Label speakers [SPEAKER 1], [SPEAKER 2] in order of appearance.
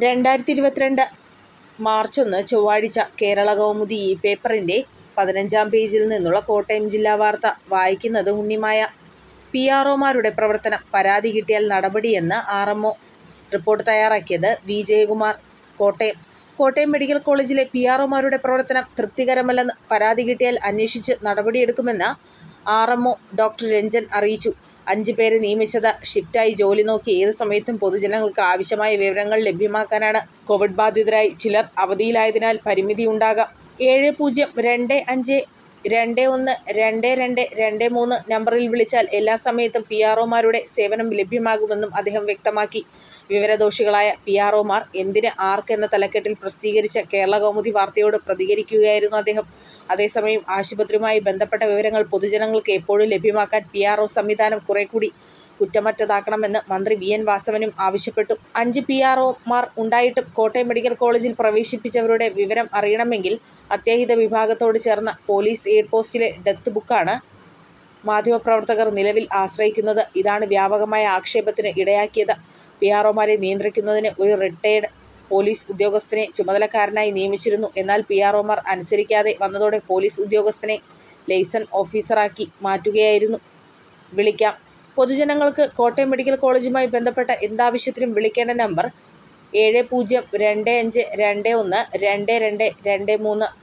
[SPEAKER 1] രണ്ടായിരത്തി ഇരുപത്തിരണ്ട് മാർച്ച് ഒന്ന് ചൊവ്വാഴ്ച കേരളകൗമുദി ഈ പേപ്പറിൻ്റെ പതിനഞ്ചാം പേജിൽ നിന്നുള്ള കോട്ടയം ജില്ലാ വാർത്ത വായിക്കുന്നത് ഉണ്ണിമായ. പി. ആർ. ഒമാരുടെ പ്രവർത്തനം പരാതി കിട്ടിയാൽ നടപടിയെന്ന് ആർ. എം. ഒ. റിപ്പോർട്ട് തയ്യാറാക്കിയത് വി. ജയകുമാർ, കോട്ടയം. കോട്ടയം മെഡിക്കൽ കോളജിലെ പി. ആർ. ഒമാരുടെ പ്രവർത്തനം തൃപ്തികരമല്ലെന്ന് പരാതി കിട്ടിയാൽ അന്വേഷിച്ച് നടപടിയെടുക്കുമെന്ന് R. M. O. Dr. Ranjan അറിയിച്ചു. അഞ്ച് പേരെ നിയമിച്ചത് ഷിഫ്റ്റായി ജോലി നോക്കി ഏത് സമയത്തും പൊതുജനങ്ങൾക്ക് ആവശ്യമായ വിവരങ്ങൾ ലഭ്യമാക്കാനാണ്. കോവിഡ് ബാധിതരായി ചിലർ അവധിയിലായതിനാൽ പരിമിതിയുണ്ടാകാം. ഏഴ് പൂജ്യം രണ്ട് അഞ്ച് രണ്ട് ഒന്ന് രണ്ട് രണ്ട് രണ്ട് മൂന്ന് നമ്പറിൽ വിളിച്ചാൽ എല്ലാ സമയത്തും പി. ആർ. ഒമാരുടെ സേവനം ലഭ്യമാകുമെന്നും അദ്ദേഹം വ്യക്തമാക്കി. വിവരദോഷികളായ പി. ആർ. ഒമാർ എന്തിന്, ആർക്ക് എന്ന തലക്കെട്ടിൽ പ്രസിദ്ധീകരിച്ച കേരളകൗമുദി വാർത്തയോട് പ്രതികരിക്കുകയായിരുന്നു അദ്ദേഹം. അതേസമയം ആശുപത്രിയുമായി ബന്ധപ്പെട്ട വിവരങ്ങൾ പൊതുജനങ്ങൾക്ക് എപ്പോഴും ലഭ്യമാക്കാൻ പി. ആർ. ഒ സംവിധാനം കുറേക്കൂടി കുറ്റമറ്റതാക്കണമെന്ന് മന്ത്രി വി. എൻ. വാസവനും ആവശ്യപ്പെട്ടു. അഞ്ച് പി. ആർ. ഒമാർ ഉണ്ടായിട്ടും കോട്ടയം മെഡിക്കൽ കോളജിൽ പ്രവേശിപ്പിച്ചവരുടെ വിവരം അറിയണമെങ്കിൽ അത്യാഹിത വിഭാഗത്തോട് ചേർന്ന പോലീസ് എയ്ഡ് പോസ്റ്റിലെ ഡെത്ത് ബുക്കാണ് മാധ്യമപ്രവർത്തകർ നിലവിൽ ആശ്രയിക്കുന്നത്. ഇതാണ് വ്യാപകമായ ആക്ഷേപത്തിന് ഇടയാക്കിയത്. പി. ആർ. ഒമാരെ നിയന്ത്രിക്കുന്നതിന് ഒരു റിട്ടയേർഡ് പോലീസ് ഉദ്യോഗസ്ഥനെ ചുമതലക്കാരനായി നിയമിച്ചിരുന്നു. എന്നാൽ പി. ആർ. ഒമാർ അനുസരിക്കാതെ വന്നതോടെ പോലീസ് ഉദ്യോഗസ്ഥനെ ലെയ്സൺ ഓഫീസറാക്കി മാറ്റുകയായിരുന്നു. വിളിക്കാം പൊതുജനങ്ങൾക്ക് കോട്ടയം മെഡിക്കൽ കോളജുമായി ബന്ധപ്പെട്ട എന്താവശ്യത്തിനും വിളിക്കേണ്ട നമ്പർ ഏഴ് പൂജ്യം രണ്ട് അഞ്ച് രണ്ട് ഒന്ന് രണ്ട് രണ്ട് രണ്ട് മൂന്ന്.